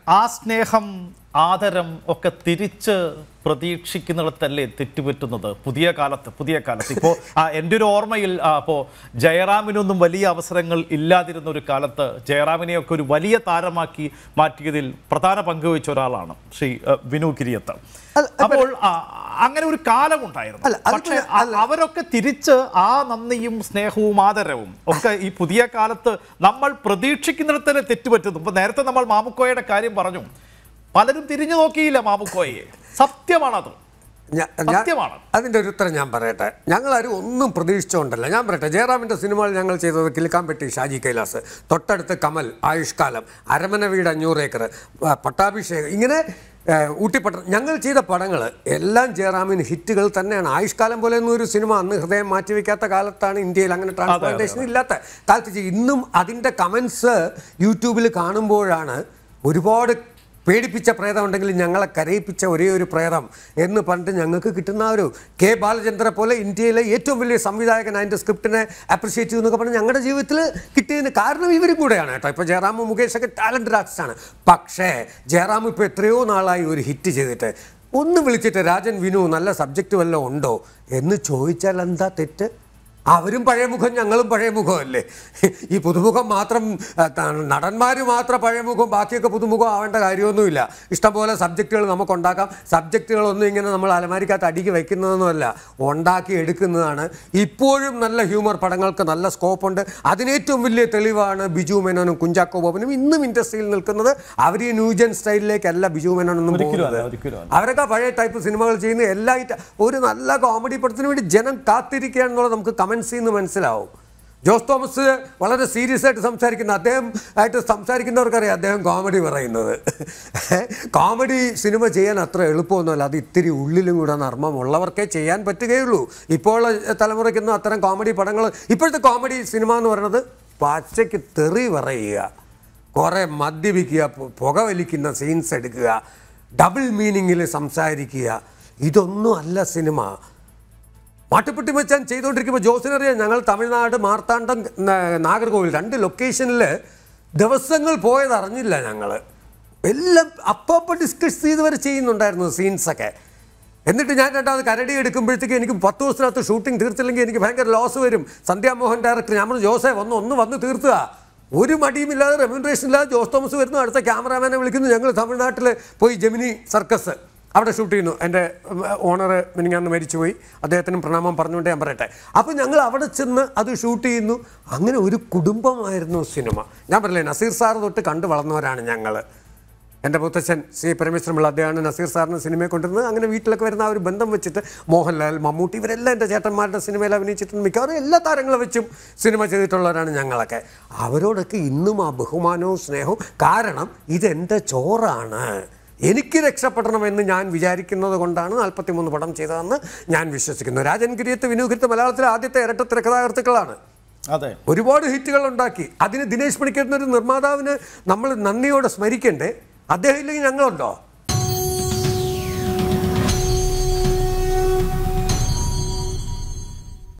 ആ സ്നേഹം ആദരം ഒക്കെ തിരിച്ച് പ്രതീക്ഷിക്കുന്നിടത്തല്ലേ തെറ്റുപറ്റുന്നത് പുതിയ കാലത്ത് പുതിയ കാലത്ത് ഇപ്പോൾ എൻ്റെ ഒരു ഓർമ്മയിൽ അപ്പോൾ ജയറാമിനൊന്നും വലിയ അവസരങ്ങൾ ഇല്ലാതിരുന്ന ഒരു കാലത്ത് ജയറാമിനെയൊക്കെ ഒരു വലിയ താരമാക്കി മാറ്റിയതിൽ പ്രധാന പങ്ക് വഹിച്ച ഒരാളാണ് ശ്രീ ആ, വിനു കിരിയത്ത് അല്ല, അപ്പോൾ ആ, അങ്ങനെ ഒരു കാലമുണ്ടായിരുന്നു അല്ല, അത് പക്ഷേ അ- അവരൊക്കെ തിരിച്ച് ആ നന്ദിയും സ്നേഹവും ആദരവും ഒക്കെ ഈ പുതിയ കാലത്ത് നമ്മൾ പ്രതീക്ഷിക്കുന്നിടത്തന്നെ തെറ്റുപറ്റുന്നു ഇപ്പൊ നേരത്തെ നമ്മൾ മാമുക്കോയുടെ കാര്യം പറഞ്ഞു പലരും തിരിഞ്ഞു നോക്കിയില്ല മാമുക്കോയെ സത്യമാണത് ഞാ- ഞാൻ- സത്യമാണ്. അതിൻ്റെ ഒരു ഉത്തരം ഞാൻ പറയട്ടെ ഞങ്ങളാരും ഒന്നും പ്രതീക്ഷിച്ചുകൊണ്ടല്ല ഞാൻ പറയട്ടെ ജയറാമിൻ്റെ സിനിമകൾ ഞങ്ങൾ ചെയ്തത് കിൽക്കാമ്പെട്ടി ഷാജി കൈലാസ് തൊട്ടടുത്ത് കമൽ ആയുഷ്കാലം അരമന വീട് അഞ്ഞൂറ് ഏക്കർ ആ, പട്ടാഭിഷേകം ഇങ്ങനെ ആ, ഊട്ടിപ്പട്ട ഞങ്ങൾ ചെയ്ത പടങ്ങൾ എല്ലാം ജയറാമിന് ഹിറ്റുകൾ തന്നെയാണ് ആയുഷ്കാലം പോലെ ഒന്നും ഒരു സിനിമ അന്ന് ഹൃദയം മാറ്റിവെക്കാത്ത കാലത്താണ് ഇന്ത്യയിൽ അങ്ങനെ ട്രാൻസ്പ്ലാന്റേഷൻ ഇല്ലാത്ത കാലത്ത് ചെയ്യും. ഇന്നും അതിൻ്റെ കമൻസ് യൂട്യൂബിൽ കാണുമ്പോഴാണ് ഒരുപാട് പേടിപ്പിച്ച പ്രേതം ഉണ്ടെങ്കിൽ ഞങ്ങളെ കരയിപ്പിച്ച ഒരേ ഒരു പ്രേതം എന്ന് പറഞ്ഞിട്ട് ഞങ്ങൾക്ക് കിട്ടുന്ന ആ ഒരു കെ ബാലചന്ദ്ര പോലെ ഇന്ത്യയിലെ ഏറ്റവും വലിയ സംവിധായകൻ അതിൻ്റെ സ്ക്രിപ്റ്റിനെ അപ്രിഷിയേറ്റ് ചെയ്യുന്നൊക്കെ പറഞ്ഞ് ഞങ്ങളുടെ ജീവിതത്തിൽ കിട്ടിയതിന് കാരണം ഇവരും കൂടെയാണ് കേട്ടോ ഇപ്പോൾ ജയറാം മുകേഷൊക്കെ ടാലൻറ്റഡ് ആർട്ടിസ്റ്റാണ് പക്ഷേ ജയറാം ഇപ്പോൾ എത്രയോ നാളായി ഒരു ഹിറ്റ് ചെയ്തിട്ട് ഒന്ന് വിളിച്ചിട്ട് രാജൻ വിനു നല്ല സബ്ജക്റ്റ് വല്ലതും ഉണ്ടോ എന്ന് ചോദിച്ചാൽ എന്താ തെറ്റ് അവരും പഴയ മുഖം ഞങ്ങളും പഴയ മുഖമല്ലേ ഈ പുതുമുഖം മാത്രം നടന്മാർ മാത്രം പഴയ മുഖം ബാക്കിയൊക്കെ പുതുമുഖം ആവേണ്ട കാര്യമൊന്നുമില്ല ഇഷ്ടംപോലെ സബ്ജക്റ്റുകൾ നമുക്കുണ്ടാക്കാം സബ്ജക്റ്റുകളൊന്നും ഇങ്ങനെ നമ്മൾ അലമാരിക്കകത്ത് അടിക്ക് വയ്ക്കുന്നതൊന്നുമല്ല ഉണ്ടാക്കി എടുക്കുന്നതാണ് ഇപ്പോഴും നല്ല ഹ്യൂമർ പടങ്ങൾക്ക് നല്ല സ്കോപ്പുണ്ട് അതിനേറ്റവും വലിയ തെളിവാണ് ബിജു മേനോനും കുഞ്ചാക്കോ ബോബനും ഇന്നും ഇൻഡസ്ട്രിയിൽ നിൽക്കുന്നത് അവർ ഈ ന്യൂജൻ സ്റ്റൈലിലേക്കല്ല ബിജു മേനോനൊന്നും ഒരിക്കലും പോകുന്നത് അല്ല, ഒരിക്കലും അല്ല. അവരൊക്കെ പഴയ ടൈപ്പ് സിനിമകൾ ചെയ്യുന്ന എല്ലാ ഐറ്റ- ഒരു നല്ല കോമഡി പടത്തിന് വേണ്ടി ജനം കാത്തിരിക്കുകയാണെന്നുള്ളത് നമുക്ക് കമൻസിൽ നിന്ന് മനസ്സിലാവും ജോസ് തോമസ് വളരെ സീരിയസ് ആയിട്ട് സംസാരിക്കുന്ന അദ്ദേഹം ആയിട്ട് സംസാരിക്കുന്നവർക്കറിയാം അദ്ദേഹം കോമഡി പറയുന്നത് കോമഡി സിനിമ ചെയ്യാൻ അത്ര എളുപ്പമൊന്നുമല്ല അത് ഇത്തിരി ഉള്ളിലും കൂടെ നർമ്മമുള്ളവർക്കേ ചെയ്യാൻ പറ്റുകയുള്ളൂ ഇപ്പോൾ തലമുറയ്ക്കൊന്നും അത്തരം കോമഡി പടങ്ങൾ ഇപ്പോഴത്തെ കോമഡി സിനിമ എന്ന് പറയുന്നത് പച്ചയ്ക്ക് തെറി പറയുക കുറേ മദ്യപിക്കുക പു- പുകവലിക്കുന്ന സീൻസ് എടുക്കുക ഡബിൾ മീനിങ്ങിൽ സംസാരിക്കുക ഇതൊന്നും അല്ല സിനിമ മാട്ടുപ്പെട്ടി മച്ചാൻ ചെയ്തുകൊണ്ടിരിക്കുമ്പോൾ ജോസിനറിയാം ഞങ്ങൾ തമിഴ്നാട് മാർത്താണ്ഡം ന- നാഗർകോവിൽ രണ്ട് ലൊക്കേഷനിൽ ദിവസങ്ങൾ പോയത് അറിഞ്ഞില്ല ഞങ്ങൾ എല്ലാം അപ്പം ഡിസ്കസ് ചെയ്ത് വരെ ചെയ്യുന്നുണ്ടായിരുന്നു സീൻസൊക്കെ എന്നിട്ട് ഞാൻ രണ്ടാമത് കരടി എടുക്കുമ്പോഴത്തേക്ക് എനിക്ക് പത്ത് ദിവസത്തിനകത്ത് ഷൂട്ടിംഗ് തീർത്തില്ലെങ്കിൽ എനിക്ക് ഭയങ്കര ലോസ് വരും സന്ധ്യാമോഹൻ ഡയറക്ടർ ഞാൻ പറഞ്ഞു ജോസേ വന്ന് ഒന്ന് വന്ന് തീർത്തുക ഒരു മടിയുമില്ലാതെ റെമ്യൂണറേഷൻ ഇല്ലാതെ ജോസ് തോമസ് വരുന്നു അടുത്ത ക്യാമറാമാനെ വിളിക്കുന്നു ഞങ്ങൾ തമിഴ്നാട്ടിൽ പോയി ജെമിനി സർക്കസ് അവിടെ ഷൂട്ട് ചെയ്യുന്നു എൻ്റെ ഓണർ മിനിങ്ങാന്ന് മരിച്ചുപോയി അദ്ദേഹത്തിനും പ്രണാമം പറഞ്ഞുകൊണ്ട് ഞാൻ പറയട്ടെ അപ്പോൾ ഞങ്ങൾ അവിടെ ചെന്ന് അത് ഷൂട്ട് ചെയ്യുന്നു അങ്ങനെ ഒരു കുടുംബമായിരുന്നു സിനിമ ഞാൻ പറയില്ലേ നസീർ സാർ തൊട്ട് കണ്ടു വളർന്നവരാണ് ഞങ്ങൾ എൻ്റെ മുത്തച്ഛൻ സി പരമേശ്വരമുള്ള അദ്ദേഹമാണ് നസീർ സാറിന് സിനിമയെ കൊണ്ടിരുന്നത് അങ്ങനെ വീട്ടിലൊക്കെ വരുന്ന ആ ഒരു ബന്ധം വെച്ചിട്ട് മോഹൻലാൽ മമ്മൂട്ടി ഇവരെല്ലാം എൻ്റെ ചേട്ടന്മാരുടെ സിനിമയിൽ അഭിനയിച്ചിട്ടുണ്ട് മിക്കവാറും എല്ലാ താരങ്ങളെ വെച്ചും സിനിമ ചെയ്തിട്ടുള്ളവരാണ് ഞങ്ങളൊക്കെ അവരോടൊക്കെ ഇന്നും ആ ബഹുമാനവും സ്നേഹവും കാരണം ഇതെൻ്റെ ചോറാണ് എനിക്ക് രക്ഷപ്പെടണമെന്ന് ഞാൻ വിചാരിക്കുന്നത് കൊണ്ടാണ് നാൽപ്പത്തിമൂന്ന് പടം ചെയ്തതെന്ന് ഞാൻ വിശ്വസിക്കുന്നു രാജൻ ഗിരിയത്ത് വിനൂഹിത്ത് മലയാളത്തിലെ ആദ്യത്തെ ഇരട്ട തിരക്കഥാകൃത്തുക്കളാണ് അതെ ഒരുപാട് ഹിറ്റുകൾ ഉണ്ടാക്കി അതിന് ദിനേശ് പണിക്കരുന്ന ഒരു നിർമ്മാതാവിന് നമ്മൾ നന്ദിയോടെ സ്മരിക്കണ്ടേ അദ്ദേഹം ഇല്ലെങ്കിൽ ഞങ്ങളുണ്ടോ